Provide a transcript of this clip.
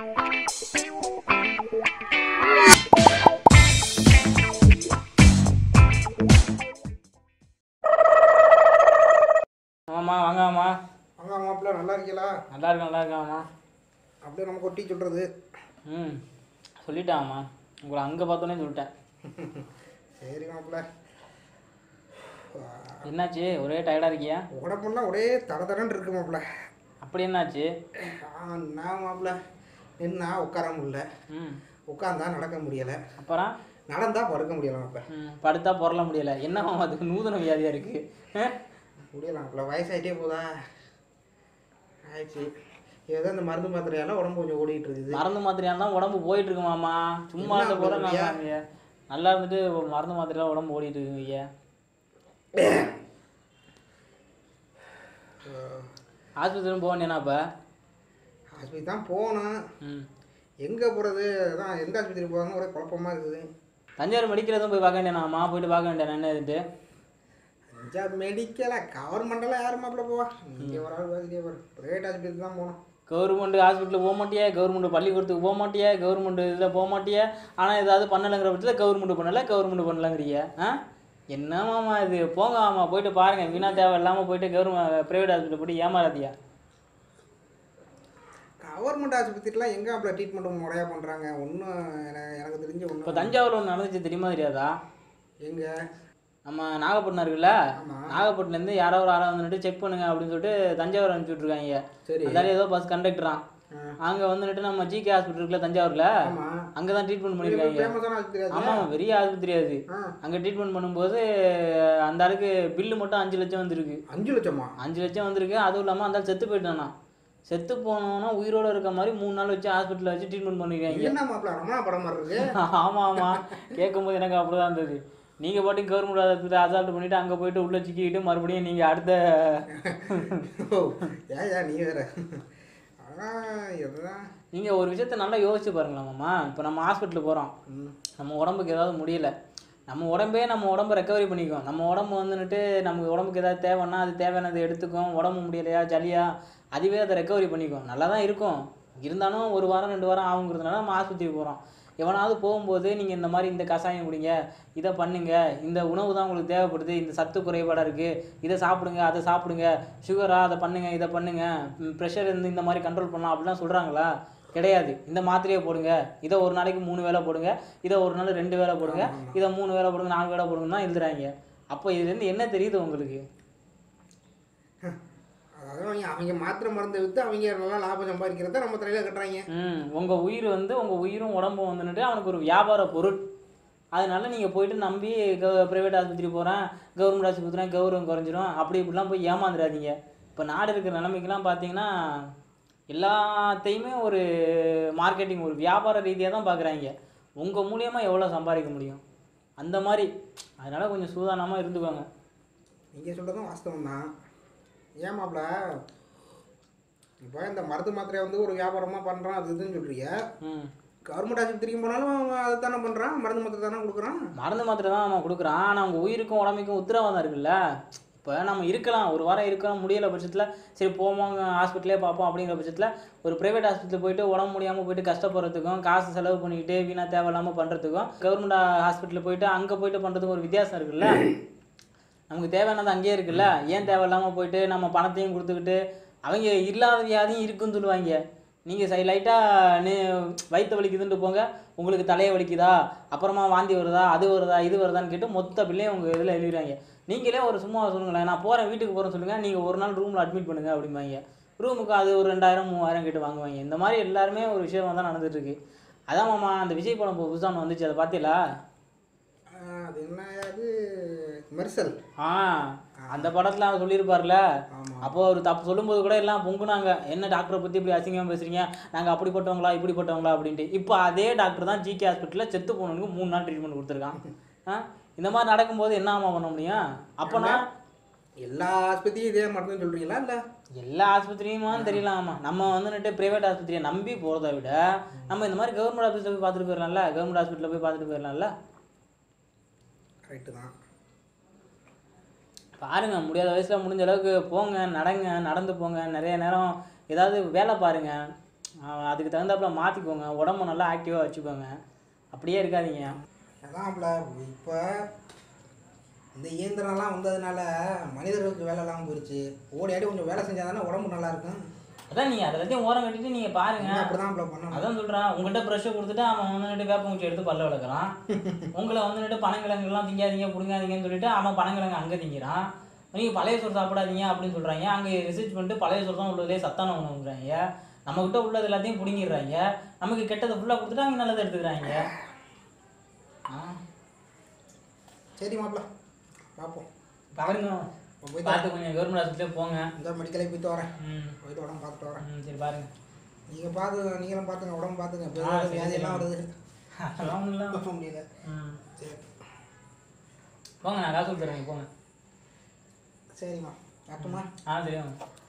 ஆமாம்மா வாங்கம்மா வாங்க மாப்பிள்ள நல்லா இருக்கீங்களா நல்லா இருக்கேன் நல்லா இருக்காம்மா அப்படியே நமக்கு ஒட்டி சொல்கிறது ம் சொல்லிட்டாம்மா உங்களை அங்கே பார்த்தோன்னே சொல்லிட்டேன் சரி மாப்பிள்ள என்னாச்சு ஒரே டயர்டாக இருக்கியா உடம்புலாம் ஒரே தட தடன்னு இருக்கு மாப்பிள்ள அப்படி என்னாச்சு ஆ, நான் மாப்பிள்ள நின்னா உட்கார முடியல ம் உட்காந்தா நடக்க முடியலை அப்புறம் நடந்தா படுக்க முடியல மாப்பிள்ள ம் படுத்தா பொருள முடியல என்னம்மா அதுக்கு நூதன வியாதியாக இருக்குது முடியல மாப்பிள்ள வயசாயிட்டே போதா ஆயிடுச்சு ஏதோ இந்த மருந்து மாத்திரையால உடம்பு கொஞ்சம் ஓடிட்டு இருக்குது மருந்து மாத்திரையாக தான் உடம்பு போயிட்டு இருக்குமாம்மா சும்மா என்ன இருந்த போல அப்படியா? நல்லா நல்லா இருந்துட்டு மருந்து மாத்திரையாக உடம்பு ஓடிட்டு இருக்குங்க ஐயா ஆஸ்பத்திரி போக வேண்டியனா இப்போ ஆஸ்பத்திரி தான் போகணும் ம் எங்கே போகிறது அதான் எந்த ஆஸ்பத்திரி போகிறாங்க ஒரே குழப்பமா இருக்குது தஞ்சாவூர் மெடிக்கல் எதுவும் போய் பார்க்க வேண்டியனாம்மா போயிட்டு பார்க்க வேண்டியது என்ன இதுட்டு அஞ்சா மெடிக்கலா கவர்மெண்டெல்லாம் யார் மாப்பிள்ள போவா இங்கே ஒரு ஆள் பார்த்துட்டே வரும் ப்ரைவேட் ஆஸ்பத்திரி தான் போகணும் கவர்மெண்ட் ஹாஸ்பிட்டலில் போக மாட்டியா கவர்மெண்ட் பள்ளிக்கூடத்துக்கு போக மாட்டியா கவர்மெண்ட் இதில் போக மாட்டியா ஆனால் ஏதாவது பண்ணலைங்கிற பட்சத்தில் கவர்மெண்ட் பண்ணலை கவர்மெண்ட் பண்ணலங்கிறிய ஆ என்னமாம்மா இது போங்க ஆமா போயிட்டு பாருங்கள் வீணா தேவை இல்லாமல் போயிட்டு கவர்மெண்ட் ப்ரைவேட் ஹாஸ்பிட்டல் போயிட்டு ஏமாறாதியா கவர்மெண்ட் ஆஸ்பத்திரிலாம் எங்கே அப்படி ட்ரீட்மெண்ட் முறையாக பண்ணுறாங்க ஒன்றும் எனக்கு தெரிஞ்சு இப்போ ஒன்றும் தஞ்சாவூரில் ஒன்று நடந்துச்சு தெரியுமா தெரியாதா எங்கே நம்ம நாகப்பட்டினம் இருக்குல்ல ஆமாம் நாகப்பட்டினம்லேருந்து யாரோ ஒரு ஆளை வந்துட்டு செக் பண்ணுங்க அப்படின்னு சொல்லிட்டு தஞ்சாவூர் அனுப்பிச்சி விட்ருக்காங்க சரி அதால ஏதோ பஸ் கண்டக்டரான் ஆ. அங்கே வந்துட்டு நம்ம ஜிகே ஹாஸ்பிட்டல் இருக்குல்ல தஞ்சாவூரில் ஆமாம் அங்கே தான் ட்ரீட்மெண்ட் பண்ணியிருக்காங்க ஃபேமஸான ஆஸ்பத்திரி அது ஆமாம் பெரிய ஆஸ்பத்திரி அது ஆ அங்கே ட்ரீட்மெண்ட் பண்ணும்போது அந்த ஆளுக்கு பில்லு மட்டும் அஞ்சு லட்சம் வந்திருக்கு அஞ்சு லட்சமா அஞ்சு லட்சம் வந்திருக்கு அதுவும் இல்லாமல் அந்த ஆள் செத்து போயிட்டானா செத்து போனோன்னா உயிரோட இருக்க மாதிரி மூணு நாள் வச்சு ஹாஸ்பிட்டலில் வச்சு ட்ரீட்மெண்ட் பண்ணிருக்காங்க என்ன மாப்பிள்ள ரமணா படம் மாதிரி இருக்கு ஆமாம் ஆமாம் கேட்கும்போது எனக்கு அப்படிதான் இருந்தது நீங்கள் பாட்டுக்கு கவர்மெண்ட் ஆஸ்பத்திரி அசால்ட் பண்ணிவிட்டு அங்கே போயிட்டு உள்ளே சிக்கிக்கிட்டு மறுபடியும் நீங்கள் அடுத்த ஓ ஏன் ஏன் நீ வேற ஆனால் இதுதான் நீங்கள் ஒரு விஷயத்த நல்லா யோசிச்சு பாருங்களாம்மா இப்போ நம்ம ஹாஸ்பிட்டலுக்கு போகிறோம் ம் நம்ம உடம்புக்கு ஏதாவது முடியல நம்ம உடம்பே நம்ம உடம்ப ரெக்கவரி பண்ணிக்கும் நம்ம உடம்பு வந்துட்டு நமக்கு உடம்புக்கு ஏதாவது தேவைன்னா அது தேவையானதை எடுத்துக்கும் உடம்பு முடியலையா சளியா அதுவே அதை ரெக்கவரி பண்ணிக்கும் நல்லா தான் இருக்கும் இருந்தாலும் ஒரு வாரம் ரெண்டு வாரம் ஆகுங்கிறதுனால நம்ம ஆஸ்பத்திரிக்கு போகிறோம் எவனாவது போகும்போது நீங்கள் இந்த மாதிரி இந்த கஷாயம் குடிங்க இதை பண்ணுங்க இந்த உணவு தான் உங்களுக்கு தேவைப்படுது இந்த சத்து குறைபாடாக இருக்குது இதை சாப்பிடுங்க அதை சாப்பிடுங்க சுகரா அதை பண்ணுங்க இதை பண்ணுங்க ப்ரெஷர் இருந்து இந்த மாதிரி கண்ட்ரோல் பண்ணலாம் அப்படிலாம் சொல்கிறாங்களா கிடையாது இந்த மாத்திரையை போடுங்க இதை ஒரு நாளைக்கு மூணு வேளை போடுங்க இதை ஒரு நாள் ரெண்டு வேளை போடுங்க இதை மூணு வேளை போடுங்க நாலு வேளை போடுங்கன்னு தான் எழுதுறாங்க அப்போ இதுலேருந்து என்ன தெரியுது உங்களுக்கு அதாவது அவங்க அவங்க மாத்திரை மருந்து விற்று அவங்க நல்லா லாபம் சம்பாதிக்கிறத நம்ம தலையில் கட்டுறாங்க ம் உங்கள் உயிர் வந்து உங்கள் உயிரும் உடம்பும் வந்துட்டு அவனுக்கு ஒரு வியாபார பொருள் அதனால நீங்கள் போயிட்டு நம்பி க ப்ரைவேட் ஆஸ்பத்திரி போகிறேன் கவர்மெண்ட் ஆஸ்பத்திரி கௌரவம் குறைஞ்சிரும் அப்படி இப்படிலாம் போய் ஏமாந்துடாதீங்க இப்போ நாடு இருக்கிற நிலைமைக்கெல்லாம் பார்த்தீங்கன்னா எல்லாத்தையுமே ஒரு மார்க்கெட்டிங் ஒரு வியாபார ரீதியாக தான் பார்க்குறாங்க உங்கள் மூலியமாக எவ்வளோ சம்பாதிக்க முடியும் அந்த மாதிரி அதனால் கொஞ்சம் சூதானமாக இருந்துக்கோங்க நீங்கள் சொல்கிறதும் வாஸ்தவம் தான் ஏன் மாப்பிள்ள இப்போ இந்த மருந்து மாத்திரையை வந்து ஒரு வியாபாரமாக பண்ணுறான் அது இதுன்னு சொல்கிறீங்க ம் கவர்மெண்ட் ஆஸ்பத்திரிக்கு போனாலும் அவன் அதை தானே பண்ணுறான் மருந்து மாத்திரை தானே கொடுக்குறான் மருந்து மாத்திரை தான் நம்ம கொடுக்குறான் ஆனால் அவங்க உயிருக்கும் உடம்புக்கும் உத்தரவாதம் இருக்குல்ல இப்போ நம்ம இருக்கலாம் ஒரு வாரம் இருக்கலாம் முடியல பட்சத்தில் சரி போவோங்க ஹாஸ்பிட்டலே பார்ப்போம் அப்படிங்கிற பட்சத்தில் ஒரு ப்ரைவேட் ஹாஸ்பிட்டல் போயிட்டு உடம்பு முடியாமல் போயிட்டு கஷ்டப்படுறதுக்கும் காசு செலவு பண்ணிக்கிட்டு வீணாக தேவையில்லாமல் பண்ணுறதுக்கும் கவர்மெண்ட் ஹாஸ்பிட்டலில் போயிட்டு அங்கே போயிட்டு பண்ணுறதுக்கும் ஒரு வித்தியாசம் இருக்குல்ல நமக்கு தேவையானது அங்கேயே இருக்குல்ல ஏன் தேவையில்லாமல் போயிட்டு நம்ம பணத்தையும் கொடுத்துக்கிட்டு அவங்க இல்லாத வியாதியும் இருக்குன்னு சொல்லுவாங்க நீங்கள் சை லைட்டாக நீ வயிற்று வலிக்குதுன்ட்டு போங்க உங்களுக்கு தலையை வலிக்குதா அப்புறமா வாந்தி வருதா அது வருதா இது வருதான்னு கேட்டு மொத்த பிள்ளையும் உங்கள் இதில் எழுதிடுவாங்க நீங்களே ஒரு சும்மா சொல்லுங்களேன் நான் போகிறேன் வீட்டுக்கு போகிறேன்னு சொல்லுங்கள் நீங்கள் ஒரு நாள் ரூமில் அட்மிட் பண்ணுங்க அப்படிம்பாங்க ரூமுக்கு அது ஒரு ரெண்டாயிரம் மூவாயிரம் கேட்டு வாங்குவாங்க இந்த மாதிரி எல்லாருமே ஒரு விஷயம் தான் நடந்துட்டு இருக்கு அதான் மாமா அந்த விஜய் படம் இப்போ புதுசாக ஒண்ணு வந்துச்சு அதை பார்த்தீங்களா ஆஹ் அது என்ன அது மெர்சல் ஆ அந்த படத்தில் அவர் சொல்லியிருப்பார்ல ஆமாம் அப்போ அவர் தப்பு சொல்லும்போது கூட எல்லாம் பொங்குனாங்க என்ன டாக்டரை பற்றி இப்படி அசிங்கமாக பேசுறீங்க நாங்கள் அப்படிப்பட்டவங்களா இப்படிப்பட்டவங்களா அப்படின்ட்டு இப்போ அதே டாக்டர் தான் ஜிகே ஹாஸ்பிட்டலில் செத்து போனவனுக்கு மூணு நாள் ட்ரீட்மெண்ட் கொடுத்துருக்கான் ஆ இந்த மாதிரி நடக்கும்போது என்ன ஆமா பண்ண முடியும் அப்போனா எல்லா ஆஸ்பத்திரியும் இதே மருந்துன்னு சொல்கிறீங்களா இல்லை எல்லா ஆஸ்பத்திரியுமான்னு தெரியல ஆமா நம்ம வந்துட்டு ப்ரைவேட் ஆஸ்பத்திரியை நம்பி போகிறத விட நம்ம இந்த மாதிரி கவர்மெண்ட் ஆஃபீஸில் போய் பார்த்துட்டு போயிடலாம்ல கவர்மெண்ட் ஹாஸ்பிட்டலில் போய் பார்த்துட்டு போயிடலாம்ல கரெக்டு தான் பாருங்க முடியாத வயசுல முடிஞ்ச அளவுக்கு போங்க நடங்க நடந்து போங்க நிறைய நேரம் ஏதாவது வேலை பாருங்க ஆஹ் அதுக்கு தகுந்தாப்புல மாற்றிக்கோங்க உடம்ப நல்லா ஆக்டிவாக வச்சுக்கோங்க அப்படியே இருக்காதீங்க அதான்ல இப்போ இந்த இயந்திரம்லாம் வந்ததுனால மனிதர்களுக்கு வேலை இல்லாமல் போயிடுச்சு ஓடி ஆடி கொஞ்சம் வேலை செஞ்சால் தானே உடம்பு நல்லா இருக்கும் அதான் நீங்கள் அதை எல்லாத்தையும் ஓரம் கட்டிட்டு நீங்கள் பாருங்க அப்படி தான் பண்ணணும் அதான் சொல்கிறேன் உங்கள்கிட்ட ப்ரெஷ்ஷை கொடுத்துட்டு அவன் வந்துட்டு வேப்பங்குச்சி எடுத்து பல்ல விளக்குறான் உங்களை வந்துட்டு பனங்கிழங்குலாம் திங்காதீங்க பிடுங்காதீங்கன்னு சொல்லிட்டு அவன் பனங்கிழங்கு அங்கே திங்கிறான் நீங்கள் பழைய சோறு சாப்பிடாதீங்க அப்படின்னு சொல்கிறாங்க அங்கே ரிசர்ச் பண்ணிட்டு பழைய சோறு தான் உள்ளதுலேயே சத்தான உணவுங்கிறாங்க நம்மக்கிட்ட உள்ளது எல்லாத்தையும் பிடுங்கிடுறாங்க நமக்கு கெட்டதை ஃபுல்லாக கொடுத்துட்டு அவங்க நல்லதை எடுத்துக்கிறாங்க ஆ சரி மாப்பிள்ள பார்ப்போம் பாருங்க இப்போ போய் பார்த்து கொஞ்சம் கவர்மெண்ட் ஹாஸ்பிட்டலே போங்க இந்த மெடிக்கலே போயிட்டு வரேன் ம் போயிட்டு உடம்பு பார்த்துட்டு வரேன் ம் சரி பாருங்க நீங்கள் பார்த்து நீங்களும் பார்த்துங்க உடம்பு பார்த்துங்க இப்போ ஆ, சரி, வியாதியெல்லாம் சரி. வருது அதெல்லாம் ஒன்றும் இல்லை பார்க்க முடியல ம் சரி போங்க நான் காசு கொடுத்துறேன் போங்க சரிம்மா வரட்டுமா ஆ சரி வாங்க